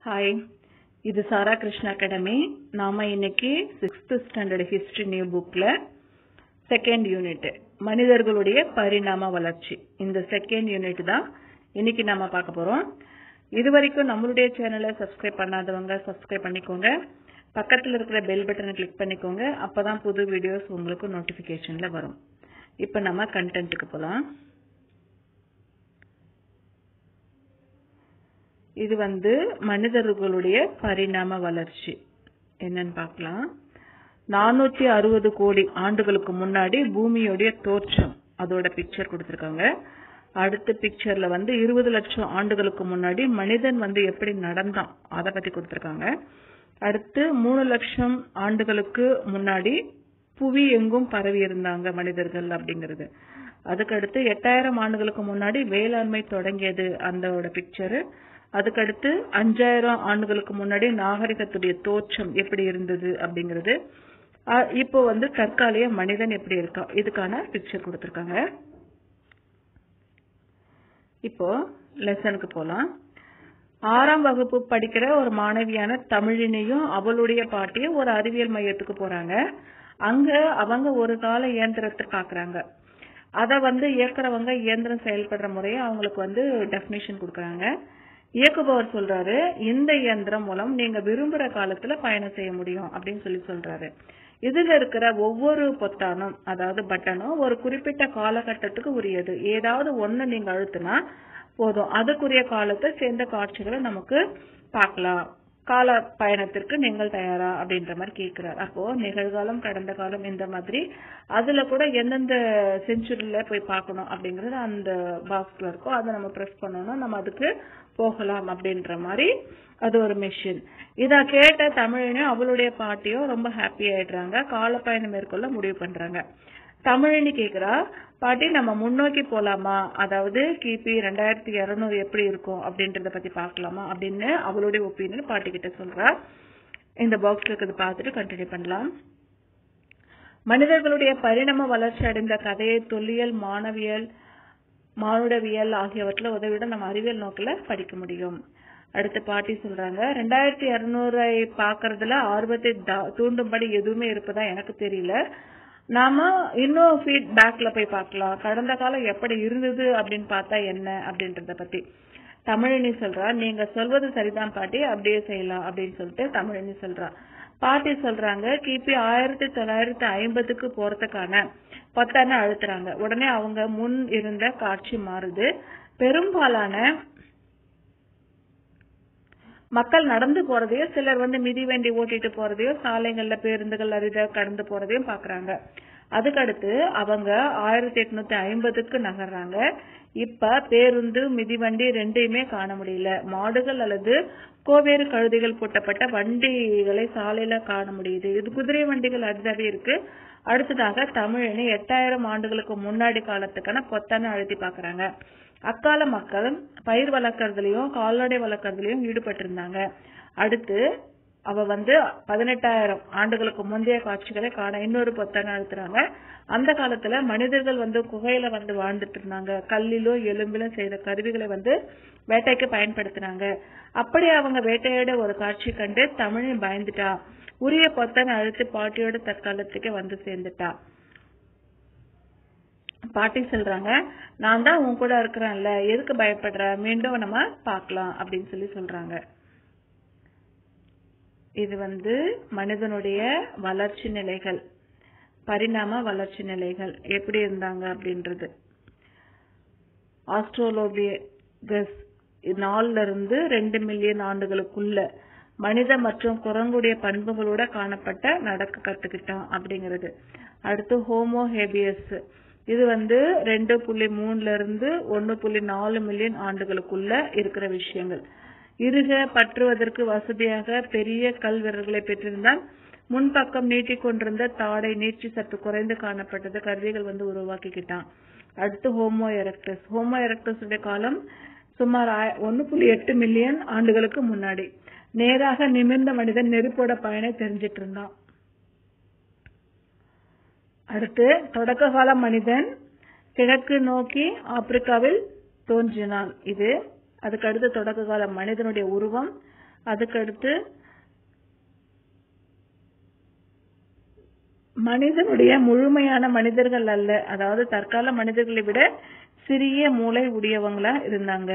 hi இது சாரா Krishna academy நாம இன்னைக்கு சிக்ஸ்த் ஸ்டாண்டர்ட் ஹிஸ்டரி நியூ புக்ல செகண்ட் யூனிட் மனிதர்களுடைய பரிணாம வளர்ச்சி இந்த செகண்ட் யூனிட் தான் இன்னைக்கு நாம பார்க்க போறோம் இது வரைக்கும் நம்மளுடைய சேனலை சப்ஸ்கிரைப் பண்ணாதவங்க சப்ஸ்கிரைப் பண்ணிக்கோங்க பக்கத்துல இருக்கிற பெல் பட்டனை கிளிக் பண்ணிக்கோங்க அப்பதான் புது வீடியோஸ் உங்களுக்கு நோட்டிபிகேஷன்ல வரும் இப்போ நம்ம கண்டென்ட்டுக்கு போலாம் இது வந்து மனிதர்களுடைய பரிணாம வளர்ச்சி என்னன்னு பார்க்கலாம் நானூத்தி அறுபது கோடி ஆண்டுகளுக்கு முன்னாடி பூமியோடைய தோற்றம் அதோட பிக்சர் கொடுத்திருக்காங்க அடுத்த பிக்சர்ல வந்து இருபது லட்சம் ஆண்டுகளுக்கு முன்னாடி மனிதன் வந்து எப்படி நடந்தான் அதை பத்தி கொடுத்திருக்காங்க அடுத்து மூணு லட்சம் ஆண்டுகளுக்கு முன்னாடி புவி எங்கும் பரவி இருந்தாங்க மனிதர்கள் அப்படிங்கிறது அதுக்கடுத்து எட்டாயிரம் ஆண்டுகளுக்கு முன்னாடி வேளாண்மை தொடங்கியது அந்த பிக்சரு அதுக்கடுத்து அஞ்சாயிரம் ஆண்டுகளுக்கு முன்னாடி நாகரிகத்துடைய தோற்றம் எப்படி இருந்தது அப்படிங்கிறது இப்போ வந்து தற்காலிக மனிதன் எப்படி இருக்கா இதுக்கான பிக்சர் கொடுத்திருக்காங்க இப்போ லெசனுக்கு போலாம் ஆறாம் வகுப்பு படிக்கிற ஒரு மாணவியான தமிழினையும் அவளுடைய பாட்டியும் ஒரு அறிவியல் மையத்துக்கு போறாங்க அங்க அவங்க ஒரு கால இயந்திரத்தை பாக்குறாங்க அத வந்து இயக்குறவங்க இயந்திரம் செயல்படுற முறையை அவங்களுக்கு வந்து டெபினேஷன் கொடுக்கறாங்க இயக்குபவர் சொல்றாரு இந்த இயந்திரம் மூலம் நீங்க விரும்புற காலத்துல பயணம் செய்ய முடியும் அப்படின்னு சொல்லி சொல்றாரு இதுல இருக்கிற ஒவ்வொரு பொத்தானும் அதாவது பட்டனும் ஒரு குறிப்பிட்ட காலகட்டத்துக்கு உரியது ஏதாவது ஒண்ணு நீங்க அழுத்தினா போதும் அதுக்குரிய காலத்தை சேர்ந்த காட்சிகளை நமக்கு பார்க்கலாம் கால பயணத்திற்கு நீங்கள் தயாரா அப்படின்ற மாதிரி கேட்கிறார் அப்போ நிகழ்காலம் கடந்த காலம் இந்த மாதிரி அதுல கூட எந்தெந்த செஞ்சுரியில போய் பார்க்கணும் அப்படிங்கறது அந்த பாக்ஸ்ல இருக்கோ அதை நம்ம ப்ரெஸ் பண்ணணும் நம்ம அதுக்கு போகலாம் அப்படின்ற மாதிரி அது ஒரு மிஷின் இத கேட்ட தமிழனும் அவளுடைய பாட்டியும் ரொம்ப ஹாப்பி ஆயிடுறாங்க கால பயணம் மேற்கொள்ள முடிவு பண்றாங்க தமிழினி கேக்குறா பாட்டி நம்ம முன்னோக்கி போலாமா அதாவது கிபி ரெண்டாயிரத்தி இருநூறு எப்படி இருக்கும் அப்படின்றத பத்தி பார்க்கலாமா அப்படின்னு அவளுடைய ஒப்பீனியன் பாட்டி கிட்ட சொல்றா இந்த பாக்ஸ்ல இருக்கிறத பார்த்துட்டு கண்டினியூ பண்ணலாம் மனிதர்களுடைய பரிணாம வளர்ச்சி அடைந்த கதையை தொல்லியல் மாணவியல் மானுடவியல் ஆகியவற்றில் உதவியுடன் நம்ம அறிவியல் நோக்கில படிக்க முடியும் அடுத்த பாட்டி சொல்றாங்க ரெண்டாயிரத்தி இருநூறை பாக்குறதுல ஆர்வத்தை தூண்டும்படி எதுவுமே இருப்பதா எனக்கு தெரியல நாம இன்னும் ஃபீட்பேக்ல போய் பார்க்கலாம் கடந்த காலம் எப்படி இருந்தது அப்படின்னு பார்த்தா என்ன அப்படின்றத பத்தி தமிழினி சொல்றா நீங்க சொல்வது சரிதான் பாட்டி அப்படியே செய்யலாம் அப்படின்னு சொல்லிட்டு தமிழினி சொல்றா பாட்டி சொல்றாங்க கிபி ஆயிரத்தி தொள்ளாயிரத்தி ஐம்பதுக்கு போறதுக்கான பொத்தான அழுத்துறாங்க உடனே அவங்க முன் இருந்த காட்சி மாறுது பெரும்பாலான மக்கள் நடந்து போறதையோ சிலர் வந்து மிதிவண்டி ஓட்டிட்டு போறதையோ சாலைகள்ல பேருந்துகள் அரித கடந்து போறதையும் பாக்குறாங்க அதுக்கடுத்து அவங்க ஆயிரத்தி எட்நூத்தி ஐம்பதுக்கு நகர்றாங்க இப்ப பேருந்து மிதிவண்டி ரெண்டையுமே காண முடியல மாடுகள் அல்லது கோவேறு கழுதைகள் பூட்டப்பட்ட வண்டிகளை சாலையில காண முடியுது இது குதிரை வண்டிகள் அரிதாவே இருக்கு அடுத்ததாக தமிழனு எட்டாயிரம் ஆண்டுகளுக்கு முன்னாடி காலத்துக்கான பொத்தான அழுத்தி பாக்குறாங்க அக்கால மக்கள் பயிர் வளர்க்கறதுலயும் கால்நடை வளர்க்கறதுலயும் ஈடுபட்டு இருந்தாங்க அடுத்து அவ வந்து பதினெட்டாயிரம் ஆண்டுகளுக்கு முந்தைய காட்சிகளை காண இன்னொரு பொத்தான அழுத்துறாங்க அந்த காலத்துல மனிதர்கள் வந்து குகையில வந்து வாழ்ந்துட்டு இருந்தாங்க கல்லிலும் எலும்பிலும் செய்த கருவிகளை வந்து வேட்டைக்கு பயன்படுத்தினாங்க அப்படி அவங்க வேட்டையோட ஒரு காட்சி கண்டு தமிழின் பயந்துட்டா உரிய பொத்தான அழுத்தி பாட்டியோட தற்காலத்துக்கு வந்து சேர்ந்துட்டா பாட்டி சொல்றாங்க நான் தான் உன் கூட இருக்கிறேன்ல எதுக்கு பயப்படுற மீண்டும் நம்ம பார்க்கலாம் அப்படின்னு சொல்லி சொல்றாங்க இது வந்து மனிதனுடைய வளர்ச்சி நிலைகள் பரிணாம வளர்ச்சி நிலைகள் எப்படி இருந்தாங்க அப்படின்றது ஆஸ்ட்ரோலோபியகஸ் நாலுல இருந்து ரெண்டு மில்லியன் ஆண்டுகளுக்குள்ள மனித மற்றும் குரங்குடைய பண்புகளோட காணப்பட்ட நடக்க கத்துக்கிட்டான் அப்படிங்கிறது அடுத்து ஹோமோ ஹேபியஸ் இது வந்து ரெண்டு புள்ளி மூணுல இருந்து ஒன்னு புள்ளி நாலு மில்லியன் ஆண்டுகளுக்குள்ள இருக்கிற விஷயங்கள் இருக பற்றுவதற்கு வசதியாக பெரிய கல் விரல்களை பெற்றிருந்தால் முன்பக்கம் நீட்டிக்கொண்டிருந்த தாடை நீட்சி சற்று குறைந்து காணப்பட்டது கருவிகள் வந்து உருவாக்கிக்கிட்டான் அடுத்து ஹோமோ எரக்டஸ் ஹோமோ எரக்டஸ் காலம் சுமார் ஒன்னு புள்ளி எட்டு மில்லியன் ஆண்டுகளுக்கு முன்னாடி நேராக நிமிர்ந்த மனிதன் நெருப்போட பயனை தெரிஞ்சிட்டு இருந்தான் அடுத்து தொடக்க கால மனிதன் கிழக்கு நோக்கி ஆப்பிரிக்காவில் தோன்றினான் இது அதுக்கு அடுத்து தொடக்க கால மனிதனுடைய உருவம் அதுக்கடுத்து மனிதனுடைய முழுமையான மனிதர்கள் அல்ல அதாவது தற்கால மனிதர்களை விட சிறிய மூளை உடையவங்களா இருந்தாங்க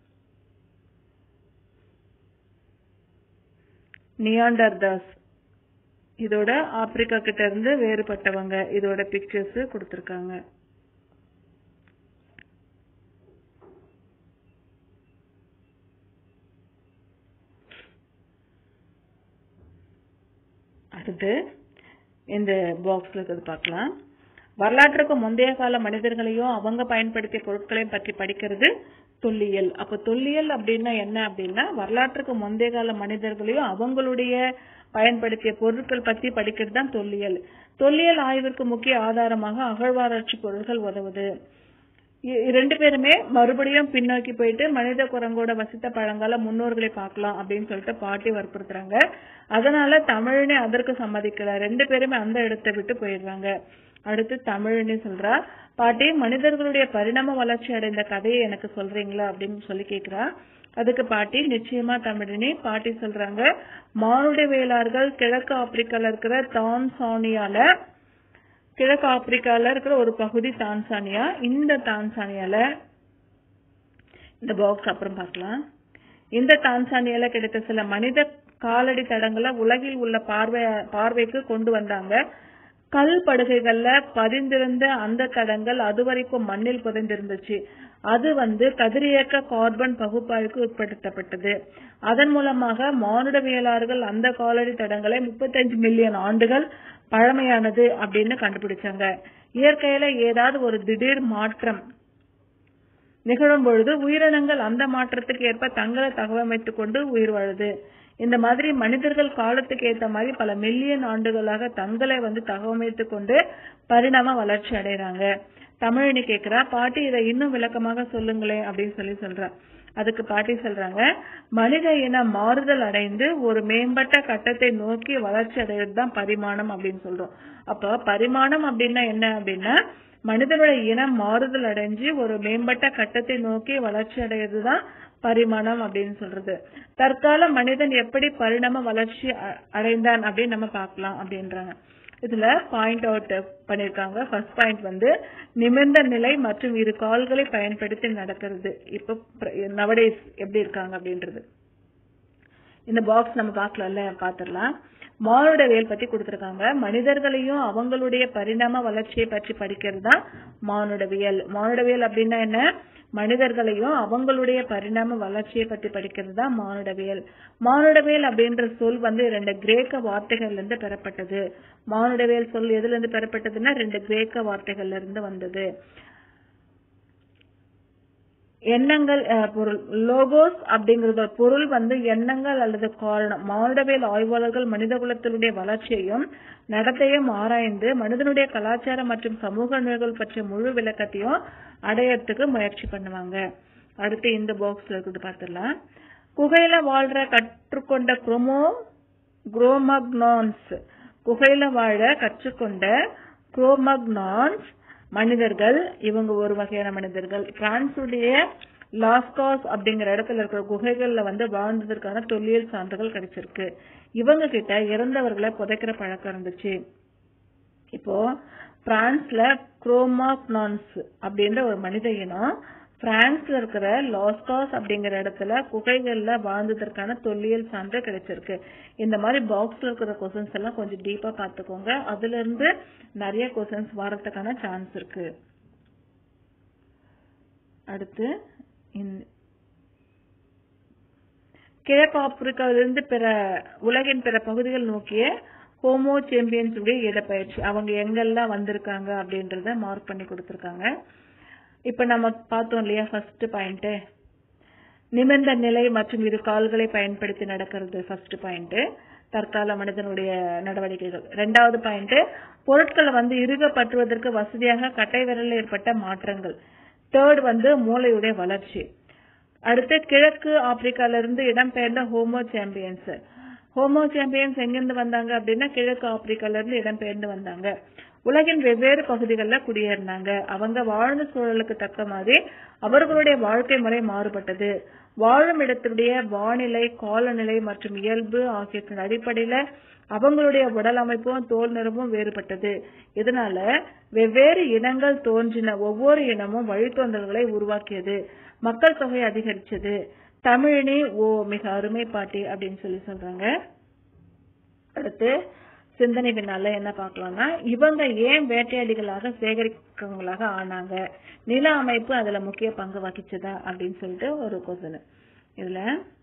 நியாண்டர்தாஸ் இதோட ஆப்பிரிக்கா கிட்ட இருந்து வேறுபட்டவங்க இதோட பிக்சர்ஸ் கொடுத்திருக்காங்க அடுத்து இந்த பாக்ஸ்ல இருக்கிறது பார்க்கலாம் வரலாற்றுக்கு முந்தைய கால மனிதர்களையும் அவங்க பயன்படுத்திய பொருட்களையும் பற்றி படிக்கிறது தொல்லியல் அப்ப தொல்லியல் அப்படின்னா என்ன அப்படின்னா வரலாற்றுக்கு முந்தைய கால மனிதர்களையும் அவங்களுடைய பயன்படுத்திய பொருட்கள் பத்தி படிக்கிறது தான் தொல்லியல் தொல்லியல் ஆய்விற்கு முக்கிய ஆதாரமாக அகழ்வாராய்ச்சி பொருட்கள் உதவுது இ- ரெண்டு பேருமே மறுபடியும் பின்னோக்கி போயிட்டு மனித குரங்கோட வசித்த பழங்கால முன்னோர்களை பார்க்கலாம் அப்படின்னு சொல்லிட்டு பாட்டி வற்புறுத்துறாங்க அதனால தமிழினி அதற்கு சம்மதிக்கல ரெண்டு பேருமே அந்த இடத்தை விட்டு போயிடுறாங்க அடுத்து தமிழினி சொல்றா பாட்டி மனிதர்களுடைய பரிணாம வளர்ச்சி அடைந்த கதையை எனக்கு சொல்றீங்களா அப்படின்னு சொல்லி கேக்குறா அதுக்கு பாட்டி நிச்சயமா தமிழினி பாட்டி சொல்றாங்க மானுடவியலாளர்கள் கிழக்கு ஆப்பிரிக்கால இருக்கிற தான்சானியால கிழக்கு ஆப்பிரிக்கால இருக்கிற ஒரு பகுதி தான்சானியா இந்த தான்சானியால இந்த பாக்ஸ் அப்புறம் பார்க்கலாம் இந்த தான்சானியால கிடைத்த சில மனித காலடி தடங்களை உலகில் உள்ள பார்வை பார்வைக்கு கொண்டு வந்தாங்க கல் படுகைகள்ல பதிந்திருந்த அந்த தடங்கள் அதுவரைக்கும் மண்ணில் புதைந்திருந்துச்சு அது வந்து கதிரியக்க கார்பன் பகுப்பாய்வுக்கு உட்படுத்தப்பட்டது அதன் மூலமாக மானுடவியலாளர்கள் அந்த காலடி தடங்களை 35 மில்லியன் ஆண்டுகள் பழமையானது அப்படின்னு கண்டுபிடிச்சாங்க இயற்கையில ஏதாவது ஒரு திடீர் மாற்றம் நிகழும் பொழுது உயிரினங்கள் அந்த மாற்றத்துக்கு ஏற்ப தங்களை தகவமைத்துக் கொண்டு உயிர் வாழுது இந்த மாதிரி மனிதர்கள் காலத்துக்கு ஏத்த மாதிரி பல மில்லியன் ஆண்டுகளாக தங்களை வந்து தகவமைத்துக் கொண்டு பரிணாம வளர்ச்சி அடைறாங்க தமிழினி கேக்குறா பாட்டி இதை இன்னும் விளக்கமாக சொல்லுங்களேன் அப்படின்னு சொல்லி சொல்றா அதுக்கு பாட்டி சொல்றாங்க மனித இனம் மாறுதல் அடைந்து ஒரு மேம்பட்ட கட்டத்தை நோக்கி வளர்ச்சி அடைகிறது தான் பரிமாணம் அப்படின்னு சொல்றோம் அப்ப பரிமாணம் அப்படின்னா என்ன அப்படின்னா மனிதனுடைய இனம் மாறுதல் அடைஞ்சு ஒரு மேம்பட்ட கட்டத்தை நோக்கி வளர்ச்சி அடைகிறது தான் பரிமாணம் அப்படின்னு சொல்றது தற்கால மனிதன் எப்படி பரிணாம வளர்ச்சி அ- அடைந்தான் அப்படின்னு நம்ம பார்க்கலாம் அப்படின்றாங்க இதுல பாயிண்ட் அவுட் பண்ணிருக்காங்க ஃபர்ஸ்ட் பாயிண்ட் வந்து நிமிர்ந்த நிலை மற்றும் இரு கால்களை பயன்படுத்தி நடக்கிறது இப்ப நவடேஸ் எப்படி இருக்காங்க அப்படின்றது இந்த பாக்ஸ் நம்ம பார்க்கலாம்ல பாத்துடலாம் மானுடவியல் பத்தி கொடுத்திருக்காங்க மனிதர்களையும் அவங்களுடைய பரிணாம வளர்ச்சியை பற்றி படிக்கிறது தான் மானுடவியல் மானுடவியல் அப்படின்னா என்ன மனிதர்களையும் அவங்களுடைய பரிணாம வளர்ச்சியை பற்றி படிக்கிறது தான் மானுடவியல் மானுடவியல் அப்படின்ற சொல் வந்து ரெண்டு கிரேக்க வார்த்தைகள்ல இருந்து பெறப்பட்டது மானுடவியல் சொல் எதுல இருந்து பெறப்பட்டதுன்னா ரெண்டு கிரேக்க வார்த்தைகள்ல இருந்து வந்தது எண்ணங்கள் அஹ், பொருள் லோகோஸ் அப்படிங்கறது ஒரு பொருள் வந்து எண்ணங்கள் அல்லது காரணம் மானுடவியல் ஆய்வாளர்கள் மனித குலத்தினுடைய வளர்ச்சியையும் நடத்தையும் ஆராய்ந்து மனிதனுடைய கலாச்சாரம் மற்றும் சமூக நிகழ்வுகள் பற்றிய முழு விளக்கத்தையும் அடையறதுக்கு முயற்சி பண்ணுவாங்க அடுத்து இந்த பாக்ஸ்ல இருக்கிறது பார்த்துடலாம் குகையில வாழ்ற கற்றுக்கொண்ட குரோமோ குரோமக்னான்ஸ் குகையில வாழ கற்றுக்கொண்ட குரோமக்னான்ஸ் மனிதர்கள் இவங்க ஒரு வகையான மனிதர்கள் பிரான்சுடைய லாஸ்காஸ் அப்படிங்கிற இடத்துல இருக்கிற குகைகள்ல வந்து வாழ்ந்ததற்கான தொல்லியல் சான்றுகள் கிடைச்சிருக்கு இவங்க கிட்ட இறந்தவர்களை புதைக்கிற பழக்கம் இருந்துச்சு இப்போ பிரான்ஸ்ல குரோமாக்னான்ஸ் அப்படின்ற ஒரு மனித இனம் பிரான்ஸ்ல இருக்கிற லாஸ்காஸ் அப்படிங்கிற இடத்துல குகைகள்ல வாழ்ந்ததற்கான தொல்லியல் சான்று கிடைச்சிருக்கு இந்த மாதிரி பாக்ஸ்ல இருக்கிற கொஸ்டின்ஸ் எல்லாம் கொஞ்சம் டீப்பா பாத்துக்கோங்க அதுல இருந்து நிறைய கொஸ்டின்ஸ் வரதுக்கான சான்ஸ் இருக்கு அடுத்து இந்த- கிழக்கு ஆப்பிரிக்காவிலிருந்து பிற உலகின் பிற பகுதிகள் நோக்கிய ஹோமோ சாம்பியன்ஸ் உடைய இடப்பெயர்ச்சி அவங்க எங்கெல்லாம் வந்திருக்காங்க அப்படின்றத மார்க் பண்ணி கொடுத்திருக்காங்க இப்ப நம்ம பார்த்தோம் இல்லையா ஃபர்ஸ்ட் பாயிண்ட் நிமிர்ந்த நிலை மற்றும் இரு கால்களை பயன்படுத்தி நடக்கிறது ஃபர்ஸ்ட் பாயிண்ட் தற்கால மனிதனுடைய நடவடிக்கைகள் ரெண்டாவது பாயிண்ட் பொருட்களை வந்து இறுக பற்றுவதற்கு வசதியாக கட்டை விரலில் ஏற்பட்ட மாற்றங்கள் தேர்ட் வந்து மூளையுடைய வளர்ச்சி அடுத்து கிழக்கு ஆப்பிரிக்கால இருந்து இடம்பெயர்ந்த ஹோமோ சாம்பியன்ஸ் ஹோமோ சாம்பியன்ஸ் எங்கிருந்து வந்தாங்க அப்படின்னா கிழக்கு ஆப்பிரிக்கால இருந்து இடம்பெயர்ந்து வந்தாங்க உலகின் வெவ்வேறு பகுதிகளில் குடியேறினாங்க அவங்க வாழ்ந்த சூழலுக்கு தக்க மாதிரி அவர்களுடைய வாழ்க்கை முறை மாறுபட்டது வாழும் இடத்துடைய வானிலை காலநிலை மற்றும் இயல்பு ஆகியவற்றின் அடிப்படையில அவங்களுடைய உடல் அமைப்பும் தோல் நிறமும் வேறுபட்டது இதனால வெவ்வேறு இனங்கள் தோன்றின ஒவ்வொரு இனமும் வழித்தோன்றல்களை உருவாக்கியது மக்கள் தொகை அதிகரிச்சது தமிழினி ஓ மிக அருமை பாட்டி அப்படின்னு சொல்லி சொல்றாங்க அடுத்து சிந்தனை பின்னால என்ன பார்க்கலாம்னா இவங்க ஏன் வேட்டையாடிகளாக சேகரிக்கவங்களாக ஆனாங்க நில அமைப்பு அதுல முக்கிய பங்கு வகிச்சதா அப்படின்னு சொல்லிட்டு ஒரு கொஸ்டின் இதுல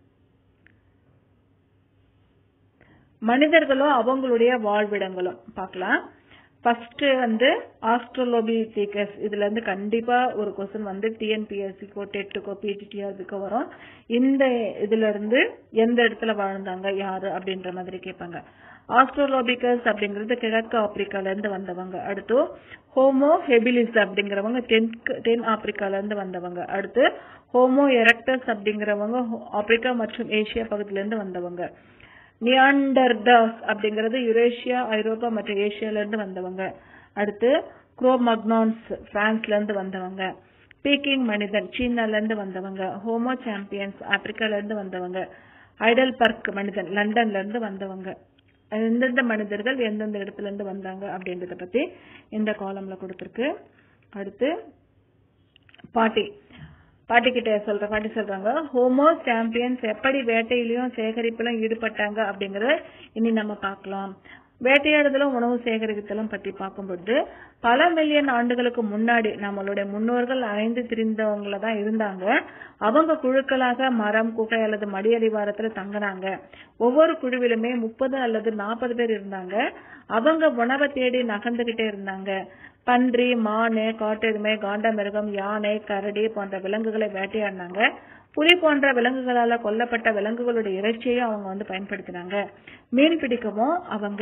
மனிதர்களும் அவங்களுடைய வாழ்விடங்களும் பார்க்கலாம் ஃபர்ஸ்ட் வந்து ஆஸ்ட்ரோலோபிதிகஸ் இதுல இருந்து கண்டிப்பா ஒரு கொஸ்டின் வந்து டிஎன்பிஎஸ்சிக்கோ டெட்டுக்கோ பிடிடிஆர்பிக்கோ வரும் இந்த இதுல இருந்து எந்த இடத்துல வாழ்ந்தாங்க யாரு அப்படின்ற மாதிரி கேட்பாங்க ஆஸ்ட்ரோலோபிகஸ் அப்படிங்கிறது கிழக்கு ஆப்பிரிக்கால இருந்து வந்தவங்க அடுத்து ஹோமோ ஹெபிலிஸ் அப்படிங்கிறவங்க தென் தென் ஆப்பிரிக்கால இருந்து வந்தவங்க அடுத்து ஹோமோ எரக்டஸ் அப்படிங்கிறவங்க ஆப்பிரிக்கா மற்றும் ஏசியா பகுதியில இருந்து வந்தவங்க நியாண்டர்டாஸ் அப்படிங்கிறது யுரேஷியா ஐரோப்பா மற்றும் ஏசியால இருந்து வந்தவங்க அடுத்து குரோமக்னான்ஸ் பிரான்ஸ்ல இருந்து வந்தவங்க பீக்கிங் மனிதன் சீனால இருந்து வந்தவங்க ஹோமோ சாம்பியன்ஸ் ஆப்பிரிக்கால இருந்து வந்தவங்க ஐடல் பர்க் மனிதன் லண்டன்ல இருந்து வந்தவங்க எந்தெந்த மனிதர்கள் எந்தெந்த இடத்துல இருந்து வந்தாங்க அப்படின்றத பத்தி இந்த காலம்ல கொடுத்திருக்கு அடுத்து பாட்டி பாட்டி கிட்ட சொல்ற பாட்டி சொல்றாங்க ஹோமோ சாம்பியன்ஸ் எப்படி வேட்டையிலயும் சேகரிப்பிலும் ஈடுபட்டாங்க அப்படிங்கறத இனி நம்ம பார்க்கலாம் வேட்டையாடுதலும் உணவு சேகரித்தலும் பற்றி பார்க்கும்போது பல மில்லியன் ஆண்டுகளுக்கு முன்னாடி நம்மளுடைய முன்னோர்கள் அலைந்து திரிந்தவங்கள தான் இருந்தாங்க அவங்க குழுக்களாக மரம் குகை அல்லது மடி அடிவாரத்துல தங்கினாங்க ஒவ்வொரு குழுவிலுமே முப்பது அல்லது நாற்பது பேர் இருந்தாங்க அவங்க உணவை தேடி நகர்ந்துகிட்டே இருந்தாங்க பன்றி மானு காட்டெருமை காண்டமிருகம் யானை கரடி போன்ற விலங்குகளை வேட்டையாடினாங்க புலி போன்ற விலங்குகளால கொல்லப்பட்ட விலங்குகளுடைய இறைச்சியையும் அவங்க வந்து பயன்படுத்தினாங்க மீன் பிடிக்கவும் அவங்க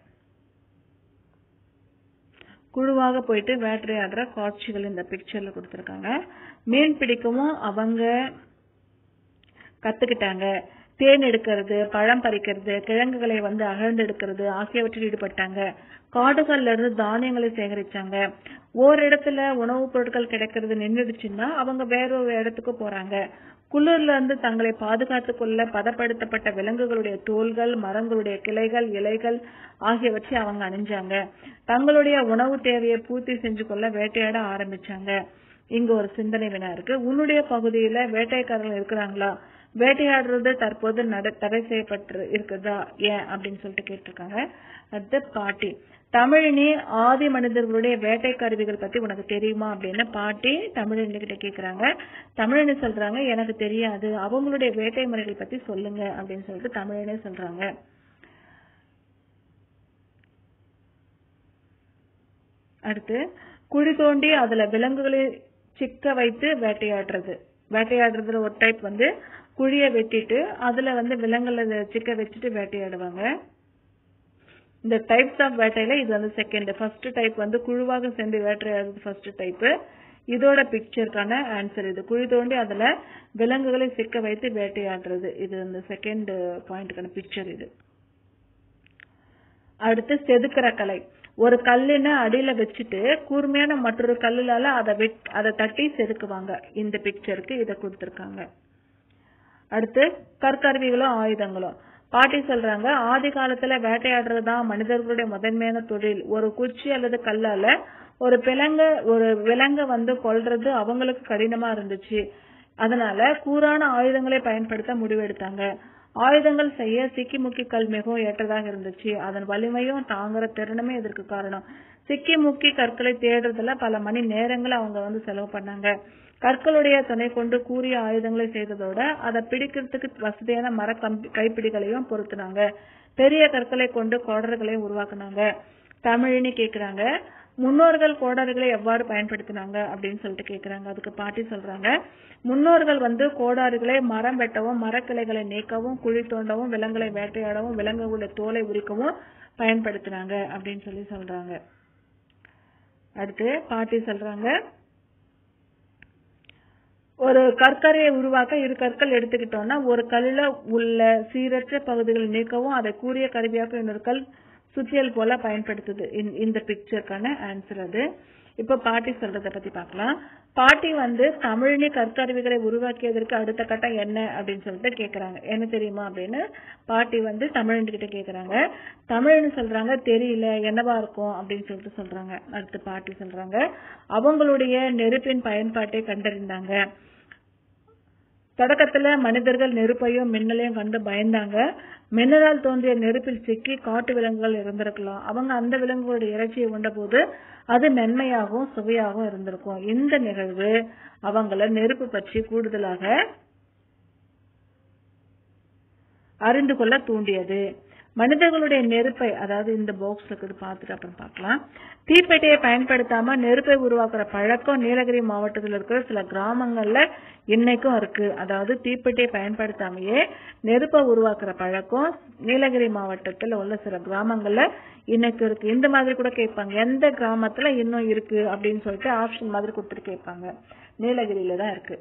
குழுவாக போயிட்டு வேட்டையாடுற காட்சிகள் இந்த பிக்சர்ல கொடுத்திருக்காங்க மீன் பிடிக்கவும் அவங்க கத்துக்கிட்டாங்க தேன் எடுக்கிறது பழம் பறிக்கிறது கிழங்குகளை வந்து அகழ்ந்தெடுக்கிறது ஆகியவற்றில் ஈடுபட்டாங்க காடுகள்ல இருந்து தானியங்களை சேகரிச்சாங்க ஓரிடத்துல உணவுப் பொருட்கள் கிடைக்கிறது நின்றுடுச்சுன்னா அவங்க வேற ஒரு இடத்துக்கு போறாங்க குளிர்ல இருந்து தங்களை பாதுகாத்துக் கொள்ள பதப்படுத்தப்பட்ட விலங்குகளுடைய தோல்கள் மரங்களுடைய கிளைகள் இலைகள் ஆகியவற்றை அவங்க அணிஞ்சாங்க தங்களுடைய உணவு தேவையை பூர்த்தி செஞ்சு கொள்ள வேட்டையாட ஆரம்பிச்சாங்க இங்க ஒரு சிந்தனை வினா இருக்கு உன்னுடைய பகுதியில வேட்டைக்காரர்கள் இருக்கிறாங்களா வேட்டையாடுறது தற்போது நட தடை செய்யப்பட்டு இருக்குதா ஏன் அப்படின்னு சொல்லிட்டு கேட்டிருக்காங்க அடுத்து பாட்டி தமிழினி ஆதி மனிதர்களுடைய வேட்டை கருவிகள் பத்தி உனக்கு தெரியுமா அப்படின்னு பாட்டி தமிழினி கிட்ட கேக்குறாங்க தமிழினி சொல்றாங்க எனக்கு தெரியாது அவங்களுடைய வேட்டை முறைகள் பத்தி சொல்லுங்க அப்படின்னு சொல்லிட்டு தமிழினி சொல்றாங்க அடுத்து குழி தோண்டி அதுல விலங்குகளை சிக்க வைத்து வேட்டையாடுறது வேட்டையாடுறதுல ஒரு டைப் வந்து குழிய வெட்டிட்டு அதுல வந்து விலங்குகளை சிக்க வச்சுட்டு வேட்டையாடுவாங்க இந்த டைப்ஸ் ஆஃப் வேட்டையில இது வந்து செகண்ட் ஃபர்ஸ்ட் டைப் வந்து குழுவாக சேர்ந்து வேட்டையாடுறது ஃபர்ஸ்ட் டைப் இதோட பிக்சருக்கான ஆன்சர் இது குழி தோண்டி அதுல விலங்குகளை சிக்க வைத்து வேட்டையாடுறது இது இந்த செகண்ட் பாயிண்ட்டுக்கான பிக்சர் இது அடுத்து செதுக்கிற கலை ஒரு கல்லுன அடியில வச்சுட்டு கூர்மையான மற்றொரு கல்லுலால அதை வெட் அதை தட்டி செதுக்குவாங்க இந்த பிக்சருக்கு இதை கொடுத்திருக்காங்க அடுத்து கற்கருவிகளும் ஆயுதங்களும் பாட்டி சொல்றாங்க ஆதி காலத்துல வேட்டையாடுறதுதான் மனிதர்களுடைய முதன்மையான தொழில் ஒரு குச்சி அல்லது கல்லால ஒரு பிளங்க ஒரு விலங்க வந்து கொல்றது அவங்களுக்கு கடினமா இருந்துச்சு அதனால கூரான ஆயுதங்களை பயன்படுத்த முடிவெடுத்தாங்க ஆயுதங்கள் செய்ய சிக்கி முக்கி கல் மிகவும் ஏற்றதாக இருந்துச்சு அதன் வலிமையும் தாங்குற திறனுமே இதற்கு காரணம் சிக்கி முக்கி கற்களை தேடுறதுல பல மணி நேரங்களை அவங்க வந்து செலவு பண்ணாங்க கற்களுடைய துணை கொண்டு கூறிய ஆயுதங்களை செய்ததோட அதை பிடிக்கிறதுக்கு வசதியான மர கம்பி கைப்பிடிகளையும் பொருத்தினாங்க பெரிய கற்களை கொண்டு கோடர்களையும் உருவாக்குனாங்க தமிழினி கேக்குறாங்க முன்னோர்கள் கோடாரிகளை எவ்வாறு பயன்படுத்தினாங்க அப்படின்னு சொல்லிட்டு கேக்குறாங்க அதுக்கு பாட்டி சொல்றாங்க முன்னோர்கள் வந்து கோடாரிகளை மரம் வெட்டவும் மரக்கிளைகளை நீக்கவும் குழி தோண்டவும் விலங்குகளை வேட்டையாடவும் விலங்குகளுடைய தோலை உரிக்கவும் பயன்படுத்தினாங்க அப்படின்னு சொல்லி சொல்றாங்க அடுத்து பாட்டி சொல்றாங்க ஒரு கற்கரையை உருவாக்க இரு கற்கள் எடுத்துக்கிட்டோம்னா ஒரு கல்லுல உள்ள சீரற்ற பகுதிகளை நீக்கவும் அதை கூறிய கருவியாக இன்னொரு கல் சுத்தியல் போல பயன்படுத்துது இந்த பிக்சருக்கான ஆன்சர் அது இப்ப பாட்டி சொல்றத பத்தி பார்க்கலாம் பாட்டி வந்து தமிழினி கற்கருவிகளை உருவாக்கியதற்கு அடுத்த கட்டம் என்ன அப்படின்னு சொல்லிட்டு கேக்குறாங்க என்ன தெரியுமா அப்படின்னு பாட்டி வந்து தமிழன் கிட்ட கேக்குறாங்க தமிழ்னு சொல்றாங்க தெரியல என்னவா இருக்கும் அப்படின்னு சொல்லிட்டு சொல்றாங்க அடுத்து பாட்டி சொல்றாங்க அவங்களுடைய நெருப்பின் பயன்பாட்டை கண்டறிந்தாங்க தொடக்கத்துல மனிதர்கள் நெருப்பையும் மின்னலையும் கண்டு பயந்தாங்க மின்னலால் தோன்றிய நெருப்பில் சிக்கி காட்டு விலங்குகள் இருந்திருக்கலாம் அவங்க அந்த விலங்குகளோட இறைச்சியை உண்டபோது அது மென்மையாகவும் சுவையாகவும் இருந்திருக்கும் இந்த நிகழ்வு அவங்கள நெருப்பு பற்றி கூடுதலாக அறிந்து கொள்ள தூண்டியது மனிதர்களுடைய நெருப்பை அதாவது இந்த பாக்ஸ் இருக்குது பார்த்துட்டு அப்புறம் பார்க்கலாம் தீப்பெட்டியை பயன்படுத்தாம நெருப்பை உருவாக்குற பழக்கம் நீலகிரி மாவட்டத்தில் இருக்கிற சில கிராமங்கள்ல இன்னைக்கும் இருக்கு அதாவது தீப்பெட்டியை பயன்படுத்தாமையே நெருப்பை உருவாக்குற பழக்கம் நீலகிரி மாவட்டத்தில் உள்ள சில கிராமங்கள்ல இன்னைக்கு இருக்கு இந்த மாதிரி கூட கேட்பாங்க எந்த கிராமத்துல இன்னும் இருக்கு அப்படின்னு சொல்லிட்டு ஆப்ஷன் மாதிரி கொடுத்துட்டு கேட்பாங்க நீலகிரியில தான் இருக்கு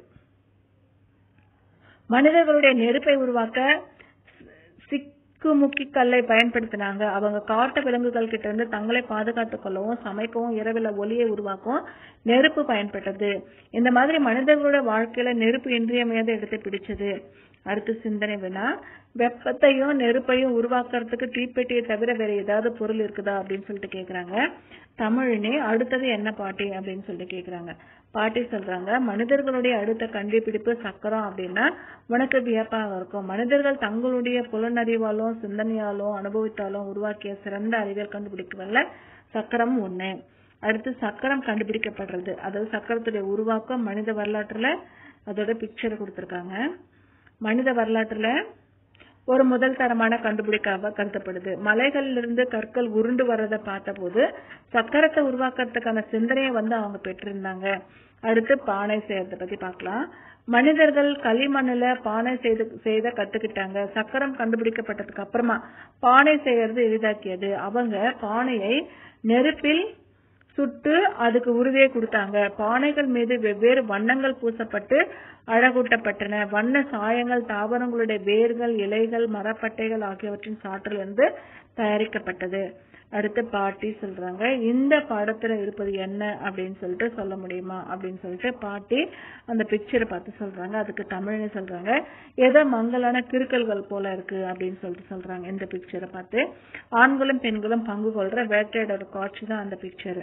மனிதர்களுடைய நெருப்பை உருவாக்க சிக்குமுக்கி கல்லை பயன்படுத்தினாங்க அவங்க காட்டு விலங்குகள் கிட்ட இருந்து தங்களை பாதுகாத்துக் கொள்ளவும் சமைக்கவும் இரவுல ஒளியை உருவாக்கவும் நெருப்பு பயன்பட்டது இந்த மாதிரி மனிதர்களுடைய வாழ்க்கையில நெருப்பு இன்றியமையாத இடத்தை பிடிச்சது அடுத்து சிந்தனை வினா வெப்பத்தையும் நெருப்பையும் உருவாக்குறதுக்கு தீப்பெட்டியை தவிர வேற ஏதாவது பொருள் இருக்குதா அப்படின்னு சொல்லிட்டு கேக்குறாங்க தமிழினே அடுத்தது என்ன பாட்டி அப்படின்னு சொல்லிட்டு கேக்குறாங்க பாட்டி சொல்றாங்க மனிதர்களுடைய அடுத்த கண்டுபிடிப்பு சக்கரம் அப்படின்னா உனக்கு வியப்பாக இருக்கும் மனிதர்கள் தங்களுடைய புலனறிவாலும் சிந்தனையாலும் அனுபவித்தாலும் உருவாக்கிய சிறந்த அறிவியல் கண்டுபிடிக்கவல்ல சக்கரம் ஒண்ணு அடுத்து சக்கரம் கண்டுபிடிக்கப்படுறது அதாவது சக்கரத்துடைய உருவாக்கம் மனித வரலாற்றுல அதோட பிக்சர் கொடுத்திருக்காங்க மனித வரலாற்றுல ஒரு முதல் தரமான கண்டுபிடிக்காக கருதப்படுது மலைகள்ல இருந்து கற்கள் உருண்டு வர்றதை பார்த்தபோது சக்கரத்தை உருவாக்குறதுக்கான சிந்தனையை வந்து அவங்க பெற்றிருந்தாங்க அடுத்து பானை செய்யறத பத்தி பார்க்கலாம் மனிதர்கள் களிமண்ணுல பானை செய்து செய்த கத்துக்கிட்டாங்க சக்கரம் கண்டுபிடிக்கப்பட்டதுக்கு அப்புறமா பானை செய்யறது எளிதாக்கியது அவங்க பானையை நெருப்பில் சுட்டு அதுக்கு உறுதியை கொடுத்தாங்க பானைகள் மீது வெவ்வேறு வண்ணங்கள் பூசப்பட்டு அழகூட்டப்பட்டன வண்ண சாயங்கள் தாவரங்களுடைய வேர்கள் இலைகள் மரப்பட்டைகள் ஆகியவற்றின் சாற்றிலிருந்து தயாரிக்கப்பட்டது அடுத்து பாட்டி சொல்றாங்க இந்த படத்துல இருப்பது என்ன அப்படின்னு சொல்லிட்டு சொல்ல முடியுமா அப்படின்னு சொல்லிட்டு பாட்டி அந்த பிக்சரை பார்த்து சொல்றாங்க அதுக்கு தமிழ்னு சொல்றாங்க ஏதோ மங்கலான கிறுக்கல்கள் போல இருக்கு அப்படின்னு சொல்லிட்டு சொல்றாங்க இந்த பிக்சரை பார்த்து ஆண்களும் பெண்களும் பங்கு கொள்ற வேட்டையோட காட்சி தான் அந்த பிக்சர்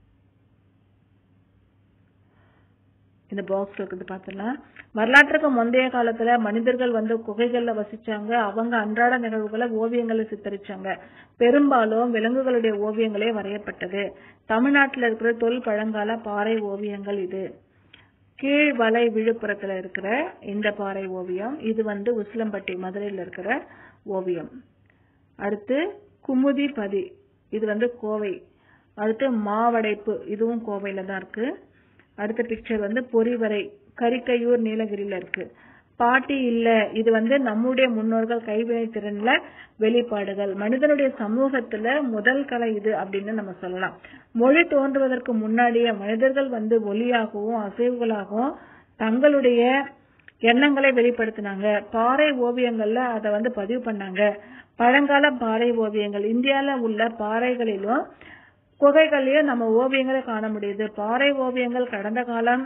இந்த பாக்ஸ் இருக்குது பார்த்தலாம் வரலாற்றுக்கு முந்தைய காலத்துல மனிதர்கள் வந்து குகைகள்ல வசிச்சாங்க அவங்க அன்றாட நிகழ்வுகளை ஓவியங்களை சித்தரிச்சாங்க பெரும்பாலும் விலங்குகளுடைய ஓவியங்களே வரையப்பட்டது தமிழ்நாட்டுல இருக்கிற தொல் பழங்கால பாறை ஓவியங்கள் இது கீழ்வலை விழுப்புரத்துல இருக்கிற இந்த பாறை ஓவியம் இது வந்து உசிலம்பட்டி மதுரையில இருக்கிற ஓவியம் அடுத்து குமுதி பதி இது வந்து கோவை அடுத்து மாவடைப்பு இதுவும் கோவையில தான் இருக்கு அடுத்த பிக்சர் வந்து பொறிவரை கரிக்கையூர் நீலகிரியில இருக்கு பாட்டி இல்ல இது வந்து நம்முடைய முன்னோர்கள் கைவினை திறன்ல வெளிப்பாடுகள் மனிதனுடைய சமூகத்துல முதல் கலை இது அப்படின்னு நம்ம சொல்லலாம் மொழி தோன்றுவதற்கு முன்னாடியே மனிதர்கள் வந்து ஒலியாகவும் அசைவுகளாகவும் தங்களுடைய எண்ணங்களை வெளிப்படுத்தினாங்க பாறை ஓவியங்கள்ல அதை வந்து பதிவு பண்ணாங்க பழங்கால பாறை ஓவியங்கள் இந்தியால உள்ள பாறைகளிலும் குகைகள்லயும் நம்ம ஓவியங்களை காண முடியுது பாறை ஓவியங்கள் கடந்த காலம்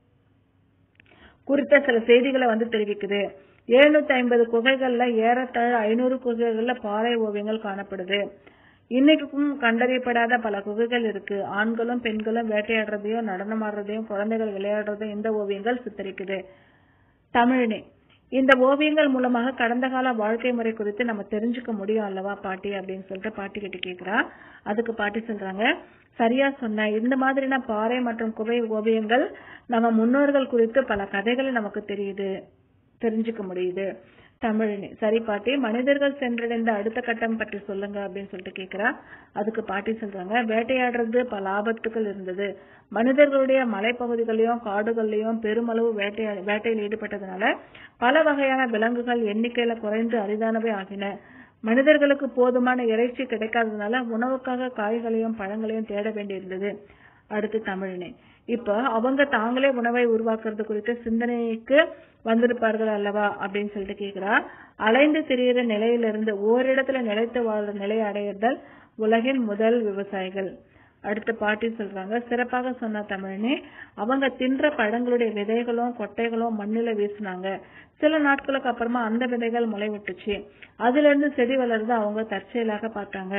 குறித்த சில செய்திகளை வந்து தெரிவிக்குது எழுநூத்தி ஐம்பது குகைகள்ல ஏறத்தாழ ஐநூறு குகைகள்ல பாறை ஓவியங்கள் காணப்படுது இன்னைக்கும் கண்டறியப்படாத பல குகைகள் இருக்கு ஆண்களும் பெண்களும் வேட்டையாடுறதையும் நடனமாடுறதையும் குழந்தைகள் விளையாடுறதையும் இந்த ஓவியங்கள் சித்தரிக்குது தமிழினி இந்த ஓவியங்கள் மூலமாக கடந்த கால வாழ்க்கை முறை குறித்து நம்ம தெரிஞ்சுக்க முடியும் அல்லவா பாட்டி அப்படின்னு சொல்லிட்டு பாட்டி கிட்ட கேக்குறா அதுக்கு பாட்டி சொல்றாங்க சரியா சொன்ன இந்த மாதிரியான பாறை மற்றும் குகை ஓவியங்கள் நம்ம முன்னோர்கள் குறித்து பல கதைகளை நமக்கு தெரியுது தெரிஞ்சுக்க முடியுது தமிழினி சரி பாட்டி மனிதர்கள் சென்றடைந்த அடுத்த கட்டம் பற்றி சொல்லுங்க அப்படின்னு சொல்லிட்டு கேக்குறா அதுக்கு பாட்டி சொல்றாங்க வேட்டையாடுறது பல ஆபத்துகள் இருந்தது மனிதர்களுடைய மலைப்பகுதிகளையும் காடுகள்லயும் பெருமளவு வேட்டையா வேட்டையில் ஈடுபட்டதுனால பல வகையான விலங்குகள் எண்ணிக்கையில குறைந்து அரிதானவை ஆகின மனிதர்களுக்கு போதுமான இறைச்சி கிடைக்காததுனால உணவுக்காக காய்களையும் பழங்களையும் தேட வேண்டியிருந்தது அடுத்து தமிழினி இப்ப அவங்க தாங்களே உணவை உருவாக்குறது குறித்த சிந்தனைக்கு வந்திருப்பார்கள் அல்லவா அப்படின்னு சொல்லிட்டு கேக்குறா அலைந்து திரியிற நிலையிலிருந்து ஓரிடத்துல நிலைத்து வாழ்ற நிலை அடையுதல் உலகின் முதல் விவசாயிகள் அடுத்த பாட்டி சொல்றாங்க சிறப்பாக சொன்ன தமிழனே அவங்க தின்ற பழங்களுடைய விதைகளும் கொட்டைகளும் மண்ணுல வீசினாங்க சில நாட்களுக்கு அப்புறமா அந்த விதைகள் முளை விட்டுச்சு அதுல இருந்து செடி வளர்ந்து அவங்க தற்செயலாக பார்த்தாங்க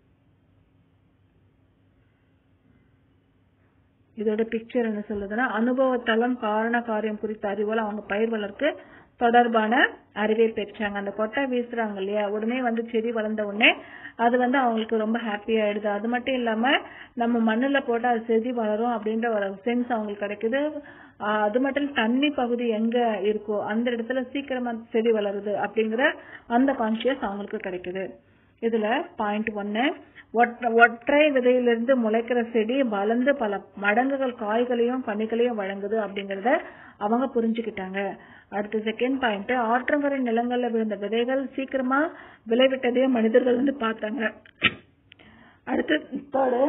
இதோட பிக்சர் என்ன சொல்லுதுன்னா அனுபவத்தளம் காரண காரியம் குறித்த அறிவோல அவங்க பயிர் வளர்க்கு தொடர்பான அறிவை பெற்றாங்க அந்த கொட்டை வீசுறாங்க இல்லையா உடனே வந்து செடி வளர்ந்த உடனே அது வந்து அவங்களுக்கு ரொம்ப ஹாப்பி ஆயிடுது அது மட்டும் இல்லாம நம்ம மண்ணுல போட்டா அது செடி வளரும் அப்படின்ற ஒரு சென்ஸ் அவங்களுக்கு கிடைக்குது ஆஹ் அது மட்டும் இல்ல, தண்ணி பகுதி எங்க இருக்கோ அந்த இடத்துல சீக்கிரமா செடி வளருது அப்படிங்கிற அந்த கான்சியஸ் அவங்களுக்கு கிடைக்குது இதுல பாயிண்ட் ஒன்னு ஒற்றை விதையிலிருந்து முளைக்கிற செடி வளர்ந்து பல மடங்குகள் காய்களையும் கனிகளையும் வழங்குது அப்படிங்கறத அவங்க புரிஞ்சுக்கிட்டாங்க அடுத்த செகண்ட் பாயிண்ட் ஆற்றங்கரை நிலங்கள்ல விழுந்த விதைகள் சீக்கிரமா விளைவிட்டதே மனிதர்கள் வந்து பார்த்தாங்க அடுத்து தேர்டு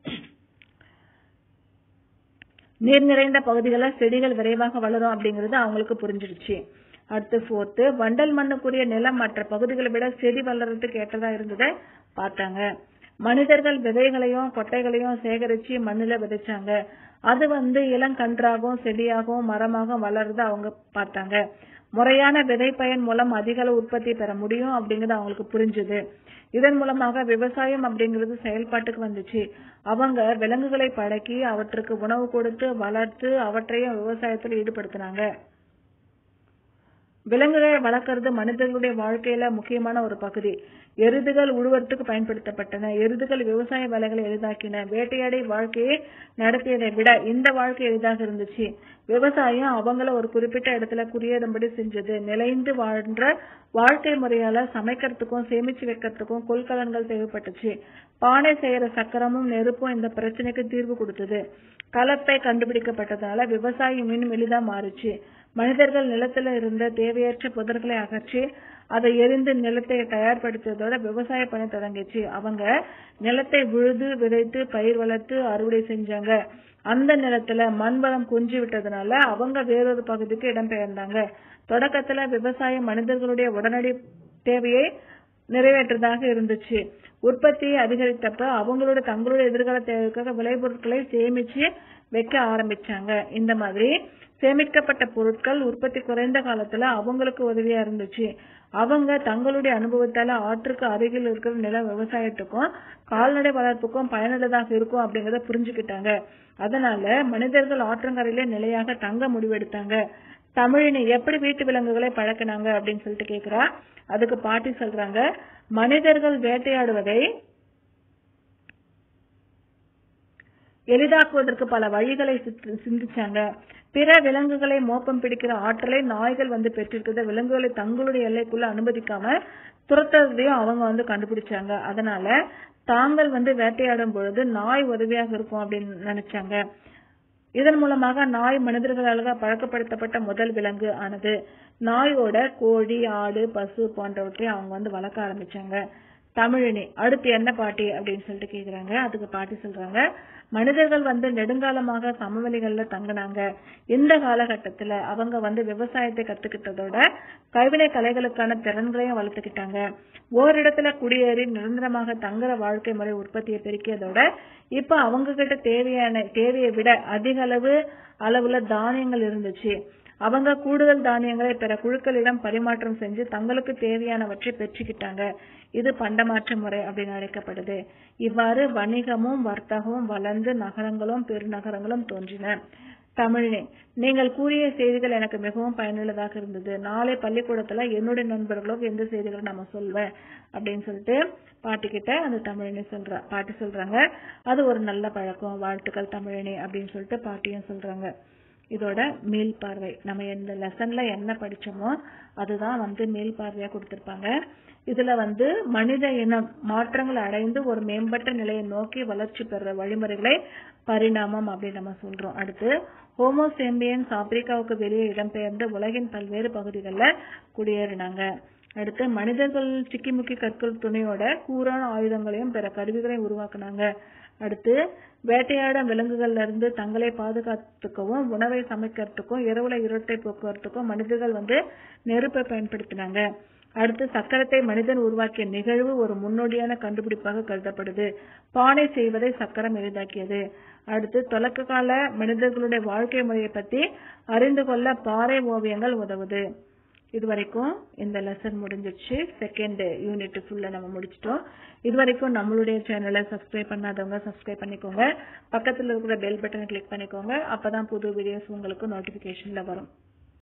நீர் நிறைந்த பகுதிகளில் செடிகள் விரைவாக வளரும் அப்படிங்கிறது அவங்களுக்கு புரிஞ்சிடுச்சு அடுத்து ஃபோர்த்து வண்டல் மண்ணுக்குரிய நிலம் மற்ற பகுதிகளை விட செடி வளர்றதுக்கு ஏற்றதா இருந்ததை பார்த்தாங்க மனிதர்கள் விதைகளையும் கொட்டைகளையும் சேகரிச்சு மண்ணுல விதைச்சாங்க அது வந்து இளங்கன்றாகவும் செடியாகவும் மரமாகவும் வளர்றத அவங்க பார்த்தாங்க முறையான விதை பயன் மூலம் அதிக அளவு உற்பத்தி பெற முடியும் அப்படிங்கறது அவங்களுக்கு புரிஞ்சுது இதன் மூலமாக விவசாயம் அப்படிங்கிறது செயல்பாட்டுக்கு வந்துச்சு அவங்க விலங்குகளை பழக்கி அவற்றுக்கு உணவு கொடுத்து வளர்த்து அவற்றையும் விவசாயத்தில் ஈடுபடுத்தினாங்க விலங்குகளை வளர்க்கறது மனிதர்களுடைய வாழ்க்கையில முக்கியமான ஒரு பகுதி எருதுகள் உழுவதற்கு பயன்படுத்தப்பட்டன எருதுகள் விவசாய வேலைகளை எளிதாக்கின வேட்டையாடி வாழ்க்கையை நடத்தியதை விட இந்த வாழ்க்கை எளிதாக இருந்துச்சு விவசாயம் அவங்கள ஒரு குறிப்பிட்ட இடத்துல குறியிடும்படி செஞ்சது நிலைந்து வாழ்ற வாழ்க்கை முறையால சமைக்கிறதுக்கும் சேமிச்சு வைக்கிறதுக்கும் கொள்கலன்கள் தேவைப்பட்டுச்சு பானை செய்யற சக்கரமும் நெருப்பும் இந்த பிரச்சனைக்கு தீர்வு கொடுத்தது கலப்பை கண்டுபிடிக்கப்பட்டதால விவசாயம் இன்னும் எளிதா மாறுச்சு மனிதர்கள் நிலத்துல இருந்த தேவையற்ற புதர்களை அகற்றி அதை எரிந்து நிலத்தை தயார்படுத்தியதோட விவசாய பணி தொடங்கிச்சு அவங்க நிலத்தை உழுது விதைத்து பயிர் வளர்த்து அறுவடை செஞ்சாங்க அந்த நிலத்துல மண் வளம் குஞ்சு விட்டதுனால அவங்க வேறொரு பகுதிக்கு இடம்பெயர்ந்தாங்க தொடக்கத்துல விவசாயம் மனிதர்களுடைய உடனடி தேவையை நிறைவேற்றதாக இருந்துச்சு உற்பத்தியை அதிகரித்தப்ப அவங்களோட தங்களோட எதிர்கால தேவைக்காக விளைபொருட்களை சேமிச்சு வைக்க ஆரம்பிச்சாங்க இந்த மாதிரி சேமிக்கப்பட்ட பொருட்கள் உற்பத்தி குறைந்த காலத்துல அவங்களுக்கு உதவியா இருந்துச்சு அவங்க தங்களுடைய அனுபவத்தால ஆற்றுக்கு அருகில் இருக்கிற நில விவசாயத்துக்கும் கால்நடை வளர்ப்புக்கும் பயனுள்ளதாக இருக்கும் அப்படிங்கறத புரிஞ்சுக்கிட்டாங்க அதனால மனிதர்கள் ஆற்றங்கரையிலே நிலையாக தங்க முடிவெடுத்தாங்க தமிழினி எப்படி வீட்டு விலங்குகளை பழக்கினாங்க அப்படின்னு சொல்லிட்டு கேக்குறா அதுக்கு பாட்டி சொல்றாங்க மனிதர்கள் வேட்டையாடுவதை எளிதாக்குவதற்கு பல வழிகளை சித்து- சிந்திச்சாங்க பிற விலங்குகளை மோப்பம் பிடிக்கிற ஆற்றலை நாய்கள் வந்து பெற்றிருக்கிறத விலங்குகளை தங்களுடைய எல்லைக்குள்ள அனுமதிக்காம துரத்துறதையும் அவங்க வந்து கண்டுபிடிச்சாங்க அதனால தாங்கள் வந்து வேட்டையாடும் பொழுது நாய் உதவியாக இருக்கும் அப்படின்னு நினைச்சாங்க இதன் மூலமாக நாய் மனிதர்களாக பழக்கப்படுத்தப்பட்ட முதல் விலங்கு ஆனது நாயோட கோழி ஆடு பசு போன்றவற்றை அவங்க வந்து வளர்க்க ஆரம்பிச்சாங்க தமிழினி அடுத்து என்ன பாட்டி அப்படின்னு சொல்லிட்டு கேக்குறாங்க அதுக்கு பாட்டி சொல்றாங்க மனிதர்கள் வந்து நெடுங்காலமாக சமவெளிகள்ல தங்கினாங்க இந்த காலகட்டத்துல அவங்க வந்து விவசாயத்தை கத்துக்கிட்டதோட கைவினை கலைகளுக்கான திறன்களையும் வளர்த்துக்கிட்டாங்க ஓரிடத்துல குடியேறி நிரந்தரமாக தங்குற வாழ்க்கை முறை உற்பத்தியை பெருக்கியதோட இப்ப அவங்க கிட்ட தேவையான தேவையை விட அதிக அளவு அளவுல தானியங்கள் இருந்துச்சு அவங்க கூடுதல் தானியங்களை பிற குழுக்களிடம் பரிமாற்றம் செஞ்சு தங்களுக்கு தேவையானவற்றை பெற்றுக்கிட்டாங்க இது பண்டமாற்று முறை அப்படின்னு அழைக்கப்படுது இவ்வாறு வணிகமும் வர்த்தகமும் வளர்ந்து நகரங்களும் பெருநகரங்களும் தோன்றின தமிழே நீங்கள் கூறிய செய்திகள் எனக்கு மிகவும் பயனுள்ளதாக இருந்தது நாளை பள்ளிக்கூடத்துல என்னுடைய நண்பர்களுக்கு எந்த செய்திகளை நம்ம சொல்வேன் அப்படின்னு சொல்லிட்டு பாட்டிக்கிட்ட அந்த தமிழினி சொல்றா பாட்டி சொல்றாங்க அது ஒரு நல்ல பழக்கம் வாழ்த்துக்கள் தமிழினி அப்படின்னு சொல்லிட்டு பாட்டியும் சொல்றாங்க இதோட மீள் பார்வை நம்ம இந்த லெசன்ல என்ன படிச்சோமோ அதுதான் வந்து மீள் பார்வையா கொடுத்திருப்பாங்க இதுல வந்து மனித இனம் மாற்றங்கள் அடைந்து ஒரு மேம்பட்ட நிலையை நோக்கி வளர்ச்சி பெற வழிமுறைகளை பரிணாமம் அப்படின்னு நம்ம சொல்றோம் அடுத்து ஹோமோசேம்பியன்ஸ் ஆப்பிரிக்காவுக்கு வெளியே இடம்பெயர்ந்து உலகின் பல்வேறு பகுதிகளில் குடியேறினாங்க அடுத்து மனிதர்கள் சிக்கிமுக்கி கற்கள் துணையோட கூரான ஆயுதங்களையும் பிற கருவிகளையும் உருவாக்குனாங்க அடுத்து வேட்டையாடும் விலங்குகள்ல இருந்து தங்களை பாதுகாத்துக்கவும் உணவை சமைக்கிறதுக்கும் இரவுல இருட்டை போக்குவரத்துக்கும் மனிதர்கள் வந்து நெருப்பை பயன்படுத்தினாங்க அடுத்து சக்கரத்தை மனிதன் உருவாக்கிய நிகழ்வு ஒரு முன்னோடியான கண்டுபிடிப்பாக கருதப்படுது பானை செய்வதை சக்கரம் எளிதாக்கியது அடுத்து தொடக்க கால மனிதர்களுடைய வாழ்க்கை முறையை பத்தி அறிந்து கொள்ள பாறை ஓவியங்கள் உதவுது இது வரைக்கும் இந்த லெசன் முடிஞ்சிருச்சு செகண்ட் யூனிட் ஃபுல்லா நம்ம முடிச்சிட்டோம் இது வரைக்கும் நம்மளுடைய சேனலை சப்ஸ்கிரைப் பண்ணாதவங்க சப்ஸ்கிரைப் பண்ணிக்கோங்க பக்கத்துல இருக்கிற பெல் பட்டனை கிளிக் பண்ணிக்கோங்க அப்பதான் புது வீடியோஸ் உங்களுக்கு நோட்டிபிகேஷன்ல வரும்